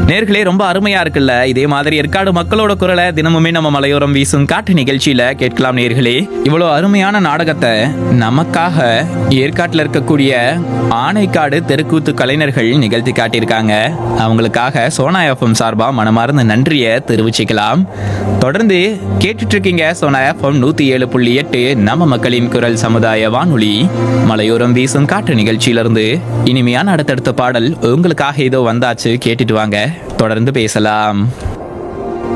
நேர்களே ரொம்ப அருமையா இருக்குல்ல இதே மாதிரி ஏற்காடு மக்களோட குரலை தினமுமே நம்ம மலையோரம் வீசும் காட்டு நிகழ்ச்சியில கேட்கலாம் நேர்களே இவ்வளவு அருமையான நாடகத்தை நமக்காக ஏற்காட்டில் இருக்கக்கூடிய ஆனைக்காடு தெருக்கூத்து கலைஞர்கள் நிகழ்த்தி காட்டியிருக்காங்க அவங்களுக்காக சோனா எஃப்எம் சார்பா மனமார்ந்த நன்றியை தெரிவிச்சுக்கலாம் தொடர்ந்து கேட்டுட்டு இருக்கீங்க சோனா எஃப்எம் நூத்தி ஏழு புள்ளி எட்டு நம்ம மக்களின் குரல் சமுதாய வானொலி மலையோரம் வீசும் காட்டு நிகழ்ச்சியிலிருந்து இனிமையான அடுத்தடுத்த பாடல் உங்களுக்காக ஏதோ வந்தாச்சு கேட்டுட்டு வாங்க தொடர்ந்து பேசலாம்